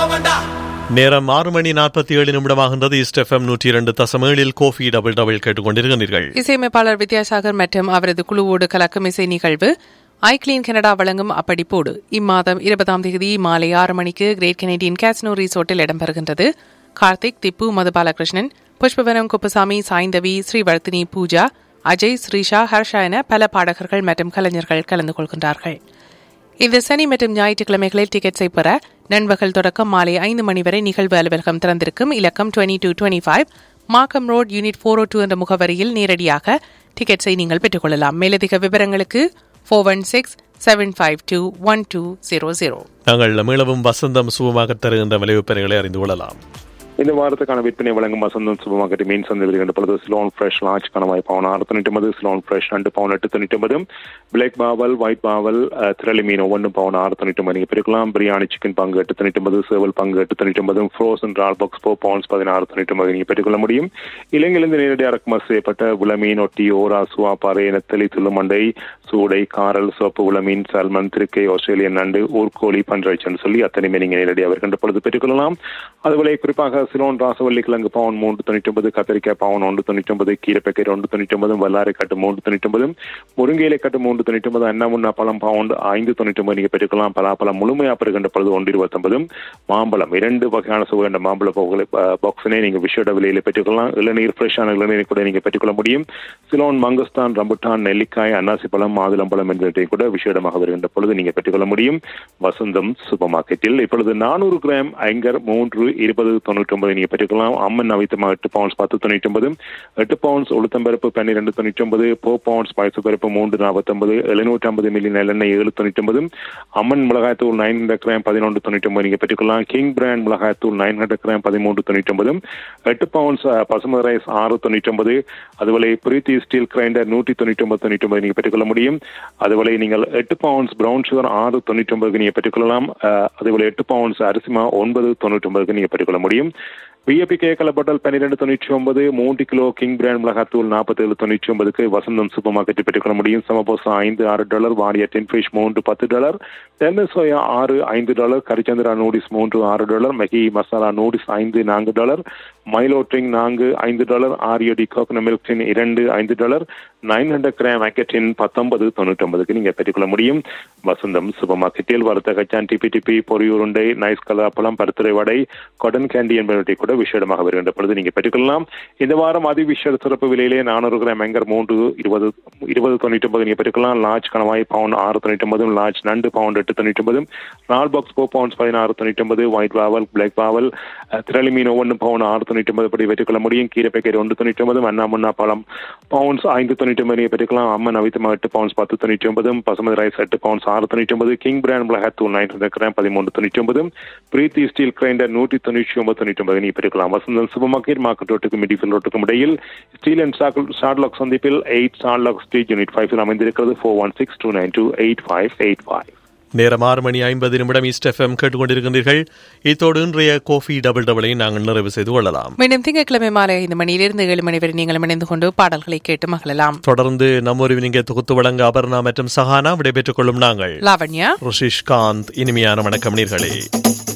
நேரம் ஆறு மணி நாற்பத்தி ஏழு நிமிடமாகின்றது ஈஸ்ட் எஃப்எம் நூற்றி இரண்டு தசம் ஏழில் கோஃபி டபுள் டபுள் கேட்டுக்கொண்டிருக்கிறீர்கள் இசையமைப்பாளர் வித்யாசாகர் மற்றும் அவரது குழுவோடு கலக்கும் இசை நிகழ்வு ஐ கிளீன் கனடா வழங்கும் அப்படிப்போடு இம்மாதம் இருபதாம் தேதி மாலை ஆறு மணிக்கு கிரேட் கெனடியன் கேஸ்னோ ரிசோர்ட்டில் இடம்பெறுகின்றது கார்த்திக் திப்பு மது பாலகிருஷ்ணன் புஷ்பவனம் குப்புசாமி சாய்ந்தவி ஸ்ரீவர்த்தினி பூஜா அஜய் ஸ்ரீஷா ஹர்ஷா என பல பாடகர்கள் மற்றும் கலைஞர்கள் கலந்து கொள்கின்றார்கள் இந்த சனி மற்றும் ஞாயிற்றுக்கிழமைகளில் டிக்கெட்ஸை பெற நண்பகல் தொடக்கம் மாலை ஐந்து மணி வரை நிகழ்வு அலுவலகம் திறந்திருக்கும் இலக்கம் twenty two twenty five Markham road unit four O two என்ற முகவரியில் நேரடியாக டிக்கெட்ஸை நீங்கள் பெற்றுக்கொள்ளலாம் மேலதிக விவரங்களுக்கு four one six seven five two one two zero zero நாங்கள் மீளவும் வசந்தம் சுபமாக தருகின்ற விளைவிப்பறைகளை அறிந்து கொள்ளலாம் இந்த வாரத்துக்கான விற்பனை வழங்கும் வசந்தம் சூப்பர் மார்க்கெட் மீன் சந்தை வருகின்ற பொழுது ஸ்லோன் ஃப்ரெஷ் லார்ஜ் கணவாய் பவுன் ஆறு தொண்ணூற்றி ஒன்பது ஸ்லோன் ஃப்ரெஷ் ரெண்டு பவுன் எட்டு தொண்ணூற்றி ஒன்பது பிளாக் பாவல் ஒயிட் பாவல் அஹ், திரளி மீன் ஒவ்வொன்று பவுன் ஆறு தொண்ணூற்றி ஒன்பது நீங்கள் பிரிக்கலாம் பிரியாணி சிக்கன் பங்கு எட்டு தொண்ணூற்றி ஒன்பது சேவல் பங்கு எட்டு தொண்ணூற்றி ஒன்பது ஃப்ரோசன் ரால் பாக்ஸ் ஃபோர் பவுன்ஸ் பதினாறு தொண்ணூற்றி ஒன்பது நீங்கள் பெற்றுக்கொள்ள முடியும் இலங்கையிலிருந்து நேரடியாக இறக்குமதி செய்யப்பட்ட உளமீன் ஒட்டி ஓரா சுவாப்பாறை நெத்தலி துள்ளுமண்டை சூடை காரல் சோப்பு உளமீன் சல்மன் திருக்கை ஆஸ்திரேலியன் நண்டு ஊர்கோழி பன்றைச்சன்னு சொல்லி அத்தனையுமே நீங்கள் நேரடியாக வருகின்ற பொழுது பெற்றுக்கொள்ளலாம் அதுபோல குறிப்பாக சிலோன் ராசவல்லி கிழங்கு பவுன் மூன்று தொண்ணூற்றி ஒன்பது கத்திரிக்காய் பவுன் ஒன்று தொண்ணூற்றி ஒன்பது கீரை பேக்கெட் ஒன்று தொண்ணூற்றி ஒன்பது வல்லாரை கட்டு மூன்று தொண்ணூற்றி ஒன்பது முருங்கையிலை கட்டு மூன்று தொண்ணூற்றி ஒன்பது அன்னமுன்னா பழம் பவுண்ட் ஐந்து தொண்ணூற்றி ஒன்பது நீங்கள் பெற்றுக்கலாம் பலாப்பழம் முழுமையாக பெறுகின்ற பொழுது ஒன்று இருபத்தொன்பது மாம்பழம் இரண்டு வகையான சுவையான மாம்பழ பகுகளை பாக்ஸினை நீங்கள் விஷயோட விலையில் பெற்றுக்கொள்ளலாம் இளநீர் ஃப்ரெஷ்ஷான இளநீரை கூட நீங்கள் பெற்றுக்கொள்ள முடியும் சிலோன் மங்கஸ்தான் ரம்புட்டான் நெல்லிக்காய் அன்னாசி பழம் மாதுளம்பழம் என்பவற்றை கூட விஷயமாக வருகின்ற பொழுது நீங்கள் பெற்றுக்கொள்ள முடியும் வசந்தம் சூப்பர் மார்க்கெட்டில் இப்பொழுது நானூறு கிராம் ஐங்கர் மூன்று இருபது தொண்ணூற்றி ஒன்பது நீங்கள் பெற்றுக்கலாம் அம்மன் அவித்தமா எட்டு பவுன்ஸ் பத்து தொண்ணூற்றி ஒன்பது எட்டு பவுன்ஸ் உளுத்தம்பருப்பு பன்னிரெண்டு தொண்ணூற்றி ஒன்பது போ பவுன்ஸ் பாயச பருப்பு மூன்று நாற்பத்தொன்பது எழுநூற்றி ஐம்பது மில்லி நல்லெண்ணெய் ஏழு தொண்ணூற்றி ஒன்பது அம்மன் மிளகாய்த்தூள் நைன் ஹண்ட்ரட் கிராம் பதினொன்று தொண்ணூற்றி ஒன்பது நீங்கள் பெற்றுக்கொள்ளலாம் கிங் பிராண்ட் மிளகாய்த்தூள் நைன் ஹண்ட்ரட் கிராம் பதிமூன்று தொண்ணூற்றி ஒன்பது எட்டு பவுன்ஸ் அஹ், பசுமதி ரைஸ் ஆறு தொண்ணூற்றி ஒன்பது அதுபோல பிரீத்தி ஸ்டீல் கிரைண்டர் நூற்றி தொண்ணூற்றி ஒன்பது தொண்ணூற்றி ஒன்பது நீங்கள் பெற்றுக்கொள்ள முடியும் அதுபோல நீங்கள் எட்டு பவுன்ஸ் பிரவுன் சுகர் ஆறு தொண்ணூற்றி ஒன்பதுக்கு நீங்கள் பெற்றுக்கொள்ளலாம் அஹ், அதுபோல எட்டு பவுன்ஸ் அரிசிமா ஒன்பது தொண்ணூற்றி ஒன்பதுக்கு நீங்கள் பெற்றுக்கொள்ள முடியும் பிஏபி கேக்கல பாட்டல் பன்னிரெண்டு தொண்ணூற்றி ஒன்பது மூன்று கிலோ கிங் பிராண்ட் மிளகாத்தூள் நாற்பத்தேழு தொண்ணூற்றி ஒன்பதுக்கு வசந்தம் சூப்பர் மார்க்கெட்டில் பெற்றுக்கொள்ள முடியும் சமபோசா ஐந்து ஆறு டாலர் வாடிய டென் ஃபிஷ் மூன்று பத்து டாலர் தென்னை சோயா ஆறு ஐந்து டாலர் கரிச்சந்திரா நூடிஸ் மூன்று ஆறு டாலர் மெகி மசாலா நூடிஸ் ஐந்து நான்கு டாலர் மைலோ ட்ரிங் நான்கு ஐந்து டாலர் ஆரியோடி கோகனட் மில்க் டின் இரண்டு ஐந்து டாலர் நைன் ஹண்ட்ரட் கிராம் பேக்கெட்டின் பத்தொன்பது தொண்ணூற்றி ஒன்பதுக்கு நீங்கள் பெற்றுக்கொள்ள முடியும் வசந்தம் சூப்பர் மார்க்கெட்டில் வறுத்த கச்சான் டிபி டிபி பொரியூருண்டை நைஸ் கலாப்பழம் பருத்துறை வடை கொடன் கேண்டி என்பவற்றை கூட விஷயமாக வருகின்ற பொழுது நீங்கள் பெற்றுக்கொள்ளலாம் இந்த வாரம் அதி விஷய சிறப்பு விலையிலே நானூறு கிராம் எங்கர் மூன்று இருபது இருபது தொண்ணூற்றி ஒன்பது நீங்கள் பெற்றுக்கலாம் லார்ஜ் கணவாய் பவுன் ஆறு தொண்ணூற்றி ஒன்பது லார்ஜ் நண்டு பவுண்ட் எட்டு தொண்ணூற்றி ஒன்பது நால் பாக்ஸ் ஃபோர் பவுண்ட்ஸ் பதினாறு தொண்ணூற்றி ஒன்பது ஒயிட் பாவல் பிளாக் பாவல் அஹ், திரளி மீன் ஒவ்வொன்று பவுன் ஆறு தொண்ணூற்றி ஒன்பது படி பெற்றுக்கொள்ள முடியும் கீரை பேக்கெட் ஒன்று தொண்ணூற்றி ஒன்பது அண்ணா முன்னா பழம் பவுன்ஸ் ஐந்து தொண்ணூற்றி ஒன்பது நீங்கள் பெற்றுக்கலாம் அம்மன் அவித்தமா எட்டு பவுன்ஸ் பத்து தொண்ணூற்றி ஒன்பது பசுமதி ரைஸ் எட்டு பவுன்ஸ் ஆறு தொண்ணூற்றி ஒன்பது கிங் பிராண்ட் மிளகாத்தூள் நைன் ஹண்ட்ரட் கிராம் பதிமூன்று தொண்ணூற்றி ஒன்பது பிரீத்தி ஸ்டீல் கிரைண்டர் நூற்றி தொண்ணூற்றி ஒன்பது தொண்ணூற்றி ஒன்பது நீங்கள் பெற்றுக்கலாம் வசந்தம் சூப்பர் மார்க்கெட் மார்க்கெட் ரோட்டுக்கும் மிடிஃபில் ரோட்டுக்கும் இடையில் ஸ்டீல் அண்ட் ஷார்ட்லாக் சந்திப்பில் எயிட் ஷார்ட்லாக் ஸ்ட்ரீட் யூனிட் ஃபைவ் அமைந்திருக்கிறது four one six two nine two eight five eight five நேரம் ஆறு மணி ஐம்பது நிமிடம் ஈஸ்ட் எஃப்எம் கேட்டுக்கொண்டிருக்கின்றீர்கள் இத்தோடு இன்றைய கோஃபி டபுள் டபுளை நாங்கள் நிறைவு செய்து கொள்ளலாம் மீண்டும் திங்கட்கிழமை மாலை ஐந்து மணியிலிருந்து ஏழு மணி வரை நீங்கள் இணைந்து கொண்டு பாடல்களை கேட்டு மகிழலாம் தொடர்ந்து நம்ம நீங்க தொகுத்து வழங்க அபர்ணா மற்றும் சஹானா விடைபெற்றுக் கொள்ளும் நாங்கள் லாவண்யா ருஷிஷ் காந்த் இனிமையான வணக்கம் நீர்களே